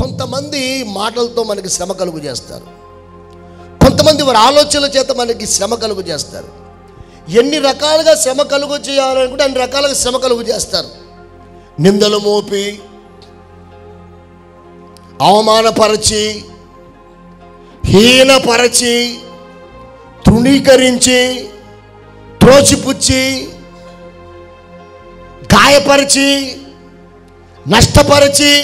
కొంతమంది మాటలతో మనకి శ్రమ కలుగు చేస్తారు కొంతమంది వారి ఆలోచనల చేత మనకి శ్రమ కలుగు చేస్తారు ఎన్ని రకాలుగా శ్రమ కలుగు చేయాలనుకుంటే అన్ని రకాలుగా శ్రమ కలుగు చేస్తారు నిందలు మోపి అవమానపరచి హీనపరచి తృణీకరించి త్రోచిపుచ్చి గాయపరిచి నష్టపరిచి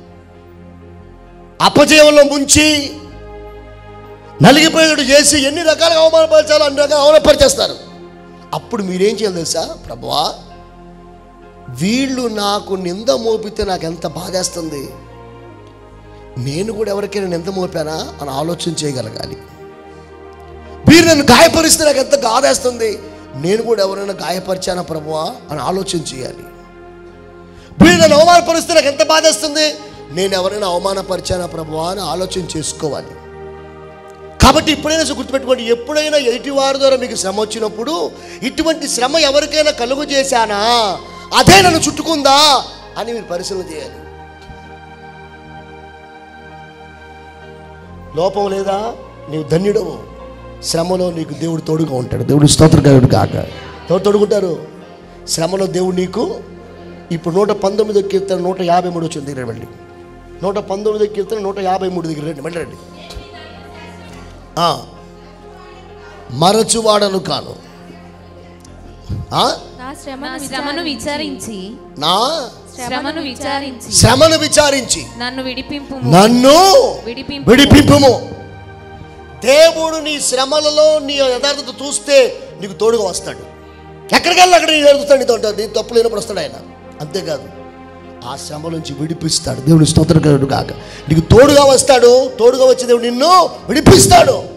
అపజయంలో ముంచి నలిగిపోయేటట్టు చేసి ఎన్ని రకాలుగా అవమానపరచాలో అన్ని రకాలు అవమానపరిచేస్తారు అప్పుడు మీరేం చేయాలి తెలుసా ప్రభువా వీళ్ళు నాకు నింద మోపితే నాకు ఎంత బాధేస్తుంది నేను కూడా ఎవరికైనా నింద మోపానా అని ఆలోచన చేయగలగాలి వీరు నన్ను గాయపరిస్తే నాకు ఎంత బాధేస్తుంది నేను కూడా ఎవరైనా గాయపరిచానా ప్రభువా అని ఆలోచన చేయాలి వీరు నన్ను అవమానపరిస్తే నాకు ఎంత బాధేస్తుంది నేను ఎవరైనా అవమానపరిచానా ప్రభువా అని ఆలోచన చేసుకోవాలి కాబట్టి ఇప్పుడైనా సరే గుర్తుపెట్టుకోండి ఎప్పుడైనా ఎదుటి వారి ద్వారా మీకు శ్రమ వచ్చినప్పుడు ఇటువంటి శ్రమ ఎవరికైనా కలుగు చేశానా అదే నన్ను చుట్టుకుందా అని మీరు పరిశీలన చేయాలి లోపం లేదా నీవు ధన్యుడవు శ్రమలో నీకు దేవుడు తోడుగా ఉంటాడు దేవుడు స్తోత్రగాయుడు కాక ఎవరు తోడుకుంటారు శ్రమలో దేవుడు నీకు ఇప్పుడు నూట పంతొమ్మిదో కీర్తన నూట యాభై మూడు వచ్చింది దగ్గర వెళ్ళి నూట పంతొమ్మిదో కీర్తన నూట యాభై మూడు దగ్గర రండి మళ్ళీ రండి ఆ, మరచువాడను కాను ఆ, నా శ్రమను నా శ్రమను విచారించి నా శ్రమను విచారించి శ్రమను విచారించి నన్ను విడిపింపు నన్ను విడిపింపు విడిపింపుము దేవుడు నీ శ్రమలలో నీ యథార్థత చూస్తే నీకు తోడుగా వస్తాడు ఎక్కడికి వెళ్ళి అక్కడ నీ ఎదుగుతాడు నీతో ఉంటాడు నీ తప్పు లేనప్పుడు వస్తాడు ఆయన అంతేకాదు ఆ శ్రమ నుంచి విడిపిస్తాడు దేవుని స్తోత్రకరుడు కాక నీకు తోడుగా వస్తాడు తోడుగా వచ్చే దేవుడు నిన్ను విడిపిస్తాడు